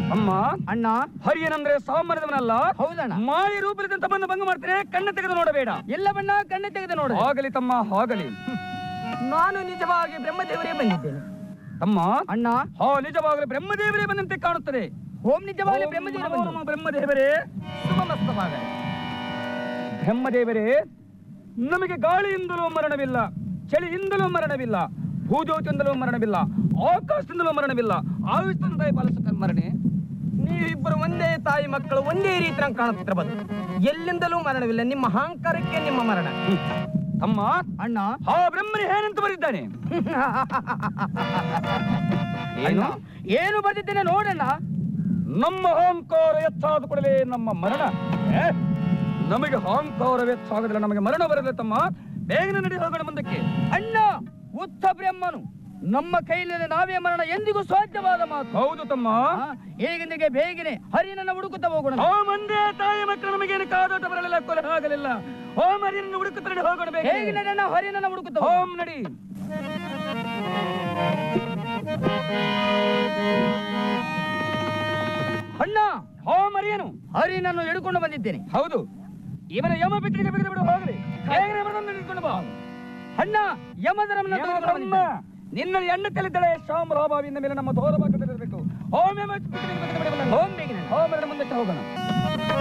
ಅಮ್ಮ ಅಣ್ಣ ಹರಿಯನಂದ್ರೆ ಸಾಮಾನ್ಯದವನಲ್ಲ ಹೌದಣ್ಣ ಮಾಯ ರೂಪದಂತ ಬಂದು ಭಂಗ ಮಾಡ್ತೇನೆ ಕಣ್ಣ ತೆಗೆದು ನೋಡಬೇಡ ಎಲ್ಲ ಬಣ್ಣ ಕಣ್ಣೆ ತೆಗೆದು ನೋಡ ಆಗಲಿ ತಮ್ಮ ಆಗಲಿ ನಾನು ನಿಜವಾಗಿ ಬ್ರಹ್ಮದೇವರೇ ಬಂದಿದ್ದೇನೆ ತಮ್ಮ ಅಣ್ಣ ಹಾ ನಿಜವಾಗಲೂ ಬ್ರಹ್ಮದೇವರೇ ಬಂದಂತೆ ಕಾಣುತ್ತದೆ ಓಂ ನಿಜವಾಗಿ ಓಂ ಬ್ರಹ್ಮದೇವರೇ ನಮೋ ಬಂದರು. ನಮಃ ಬ್ರಹ್ಮದೇವರೇ ಶುಭಮಸ್ತವಾಗಲಿ. ಬ್ರಹ್ಮದೇವರೇ ನಮಗೆ ಗಾಳಿಯಿಂದಲೂ ಮರಣವಿಲ್ಲ ಚಳಿಯಿಂದಲೂ ಮರಣವಿಲ್ಲ ಭೂಜ್ಯೋತಿಯಿಂದಲೂ ಮರಣವಿಲ್ಲ ಆಕಾಶದಿಂದಲೂ ಮರಣವಿಲ್ಲ ಆಯುಷ್ಯಂತ ಪಾಲಿಸ ಮರಣೆ ನೀವಿಬ್ಬರು ಒಂದೇ ತಾಯಿ ಮಕ್ಕಳು ಒಂದೇ ರೀತಿ ಕಾಣುತ್ತಿರಬಹುದು ಎಲ್ಲಿಂದಲೂ ಮರಣವಿಲ್ಲ ನಿಮ್ಮ ಅಹಂಕಾರಕ್ಕೆ ನಿಮ್ಮ ಮರಣ ಹ್ಮ್. ತಮ್ಮ ಅಣ್ಣ ಆ ಬ್ರಹ್ಮನೇ ಏನಂತ ಬರಿದ್ದಾನೆ ಅಣ್ಣ ಏನು ಬಂದಿದ್ದೇನೆ ನೋಡಣ್ಣ ನಮ್ಮ ಅಹಂಕಾರ ಹೆಚ್ಚಾದ ಕೂಡಲೇ ನಮ್ಮ ಮರಣ ಏ? ನಮಗೆ ಅಹಂಕಾರ ಹೆಚ್ಚಾಗದಿಲ್ಲ ನಮಗೆ ಮರಣ ಬರಲಿಲ್ಲ ತಮ್ಮ ಬೇಗನೆ ನಡಿ ಹೋಗೋಣ ಮುಂದಕ್ಕೆ ಅಣ್ಣ ಉತ್ತ ಬ್ರಹ್ಮನು ನಮ್ಮ ಕೈಯಲ್ಲಿ ನಾವೇ ಮರಣ ಎಂದಿಗೂ ಸಾಧ್ಯವಾದ ಮಾತು ಹೌದು ತಮ್ಮ ಆ, ಈಗಿನಿಗೆ ಬೇಗನೆ ಹರಿನನ್ನ ಹುಡುಕುತ್ತಾ ಹೋಗೋಣ ಓ ಮಂದೇ ತಾಯಿ ಮಕ್ಕಳು ನಮಗೇನು ಕಾದಾಟ ಬರಲಿಲ್ಲ ಕೊಲೆ ಆಗಲಿಲ್ಲ ಓಂ ಹರಿಯನ್ನು ಹುಡುಕುತ್ತ ನಡಿ ಹೋಗೋಣ ಹೇಗೆ ಬೇಗ ನಡೆಯಣ್ಣ ಹರಿನನ್ನ ಹುಡುಕುತ್ತಾ ಹೋಗೋಣ. ಓಂ ನಡಿ ಅಣ್ಣ ಓಂ ಹರಿಯನು ಹರಿನನ್ನು ಹಿಡ್ಕೊಂಡು ಬಂದಿದ್ದೇನೆ ಹೌದು ಇವನ ಯಮ ಬಿಟ್ಟಿಗೆ ಬಿಗಿದು ಬಿಡು ಹೋಗಲಿ ಬೇಗನೆ ಬರದನ್ನು ಹಿಡ್ಕೊಂಡು ಬಾ ಅಣ್ಣ ಯಮಧರ್ಮನ ಯಮ ತೆಗೆದುಕೊಂಡು ಬ್ರಹ್ಮ, ಬಂದಿದ್ದೇನೆ. ನಿನ್ನಲ್ಲಿ ಎಣ್ಣೆ ತಲ್ಲಿದ್ದಾಳೆ ಶ್ಯಾಮ ಲಾಭಾವಿಂದ ಮೇಲೆ ನಮ್ಮ ತೋರ ಭಾಗದಲ್ಲಿರಬೇಕು ಓಂ ಯಮ ಬಿಟ್ಟಿಗೆ ಬಿಗಿದು ಬಿಡು ಬಾ. ಓಂ ಬೇಗನೆ ಓಂ ಎರಡು ಮುಂದಕ್ಕೆ ಹೋಗೋಣ